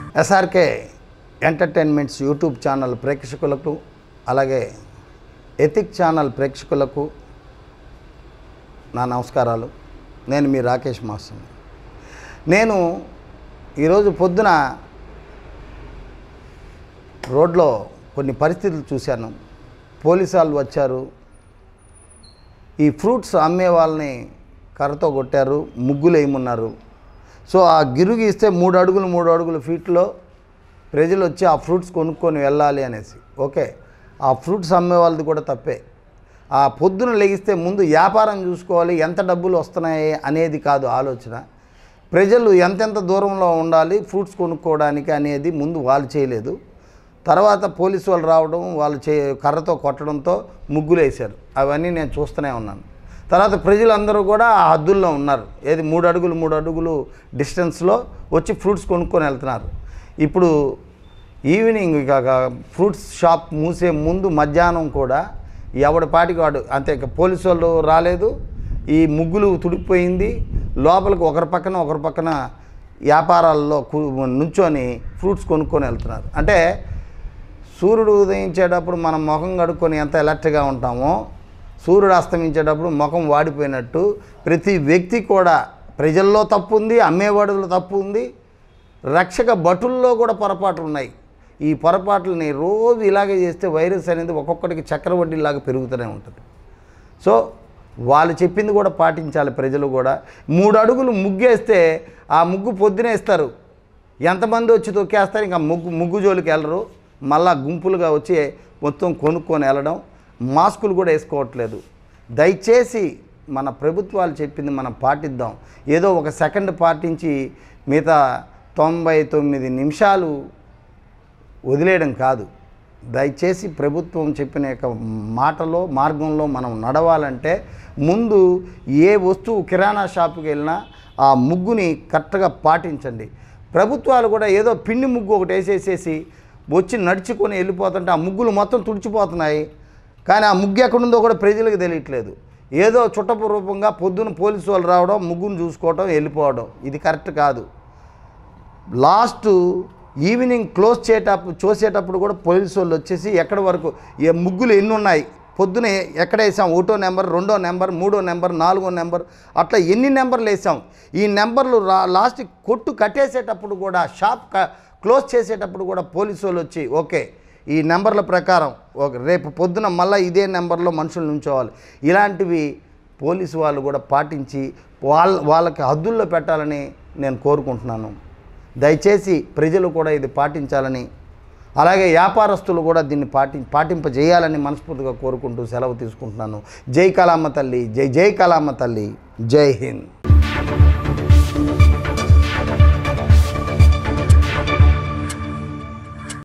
SRK entertainments YouTube channel ప్రేక్షకులకు అలాగే ethic channel ప్రేక్షకులకు నా నమస్కారాలు నేను మీ రాకేష్ మాస్టర్ నేను ఈరోజు పొద్దున రోడ్లో కొన్ని పరిస్థితులు చూశాను పోలీసు వాళ్ళు వచ్చారు ఈ ఫ్రూట్స్ అమ్మే వాళ్ళని కర్రతో కొట్టారు ముగ్గులు వేయమన్నారు సో ఆ గిరుగు ఇస్తే మూడు అడుగులు మూడు అడుగుల ఫీట్లో ప్రజలు వచ్చి ఆ ఫ్రూట్స్ కొనుక్కొని వెళ్ళాలి అనేసి ఓకే ఆ ఫ్రూట్స్ అమ్మే వాళ్ళది కూడా తప్పే ఆ పొద్దున లెగిస్తే ముందు వ్యాపారం చూసుకోవాలి ఎంత డబ్బులు వస్తున్నాయి అనేది కాదు ఆలోచన ప్రజలు ఎంతెంత దూరంలో ఉండాలి ఫ్రూట్స్ కొనుక్కోవడానికి అనేది ముందు వాళ్ళు చేయలేదు తర్వాత పోలీసు వాళ్ళు రావడం వాళ్ళు చే కర్రతో కొట్టడంతో ముగ్గులు వేశారు అవన్నీ నేను చూస్తూనే ఉన్నాను తర్వాత ప్రజలందరూ కూడా ఆ హద్దుల్లో ఉన్నారు ఏది మూడు అడుగులు మూడు అడుగులు డిస్టెన్స్లో వచ్చి ఫ్రూట్స్ కొనుక్కొని వెళ్తున్నారు ఇప్పుడు ఈవినింగ్ ఇక ఫ్రూట్స్ షాప్ మూసే ముందు మధ్యాహ్నం కూడా ఎవడి పాటికి వాడు అంతే ఇక పోలీసు వాళ్ళు రాలేదు ఈ ముగ్గులు తుడిపోయింది లోపలికి ఒకరి పక్కన ఒకరి పక్కన వ్యాపారాల్లో కు- నుంచొని ఫ్రూట్స్ కొనుక్కొని వెళ్తున్నారు అంటే సూర్యుడు ఉదయించేటప్పుడు మనం ముఖం కడుక్కొని ఎంత ఎలర్ట్గా ఉంటామో సూర్యుడు అస్తమించేటప్పుడు ముఖం వాడిపోయినట్టు ప్రతి వ్యక్తి కూడా ప్రజల్లో తప్పు ఉంది అమ్మేవాడులో తప్పు ఉంది రక్షక భటుల్లో కూడా పొరపాట్లు ఉన్నాయి ఈ పొరపాట్లని రోజు ఇలాగే చేస్తే వైరస్ అనేది ఒక్కొక్కటికి చక్రవడ్డీలాగా పెరుగుతూనే ఉంటుంది సో వాళ్ళు చెప్పింది కూడా పాటించాలి ప్రజలు కూడా మూడు అడుగులు ముగ్గేస్తే ఆ ముగ్గు పొద్దునేస్తారు ఎంతమంది వచ్చి తొక్కేస్తారు ఇంకా ముగ్గు ముగ్గు జోలికి వెళ్ళరు మళ్ళా గుంపులుగా వచ్చి మొత్తం కొనుక్కొని వెళ్ళడం మాస్కులు కూడా వేసుకోవట్లేదు దయచేసి మన ప్రభుత్వాలు చెప్పింది మనం పాటిద్దాం ఏదో ఒక సెకండ్ పాటించి మిగతా తొంభై తొమ్మిది నిమిషాలు వదిలేయడం కాదు దయచేసి ప్రభుత్వం చెప్పిన యొక్క మాటలో మార్గంలో మనం నడవాలంటే ముందు ఏ వస్తువు కిరాణా షాపుకి వెళ్ళినా ఆ ముగ్గుని కరెక్ట్గా పాటించండి ప్రభుత్వాలు కూడా ఏదో పిండి ముగ్గు ఒకటి వేసేసేసి వచ్చి నడుచుకొని వెళ్ళిపోతుంటే ఆ ముగ్గులు మొత్తం తుడిచిపోతున్నాయి కానీ ఆ ముగ్గు ఎక్కడుందో కూడా ప్రజలకు తెలియట్లేదు ఏదో చుట్టపు రూపంగా పొద్దున పోలీసు వాళ్ళు రావడం ముగ్గును చూసుకోవడం వెళ్ళిపోవడం ఇది కరెక్ట్ కాదు లాస్ట్ ఈవినింగ్ క్లోజ్ చేయటప్పుడు చూసేటప్పుడు కూడా పోలీసు వాళ్ళు వచ్చేసి ఎక్కడి వరకు ఏ ముగ్గులు ఎన్ని ఉన్నాయి పొద్దున ఎక్కడ వేసాం ఒకటో నెంబర్ రెండో నెంబర్ మూడో నెంబర్ నాలుగో నెంబర్ అట్లా ఎన్ని నెంబర్లు వేసాం ఈ నెంబర్లు రా లాస్ట్ కొట్టు కట్టేసేటప్పుడు కూడా షాప్ క క్లోజ్ చేసేటప్పుడు కూడా పోలీసు వాళ్ళు వచ్చి ఓకే ఈ నెంబర్ల ప్రకారం ఓకే రేపు పొద్దున మళ్ళీ ఇదే నెంబర్లో మనుషులు నుంచోవాలి ఇలాంటివి పోలీసు వాళ్ళు కూడా పాటించి వాళ్ళ వాళ్ళకి హద్దుల్లో పెట్టాలని నేను కోరుకుంటున్నాను దయచేసి ప్రజలు కూడా ఇది పాటించాలని అలాగే వ్యాపారస్తులు కూడా దీన్ని పాటి పాటింపజేయాలని మనస్ఫూర్తిగా కోరుకుంటూ సెలవు తీసుకుంటున్నాను జై కళామ్మ తల్లి జై జై కళామ్మ తల్లి జై హింద్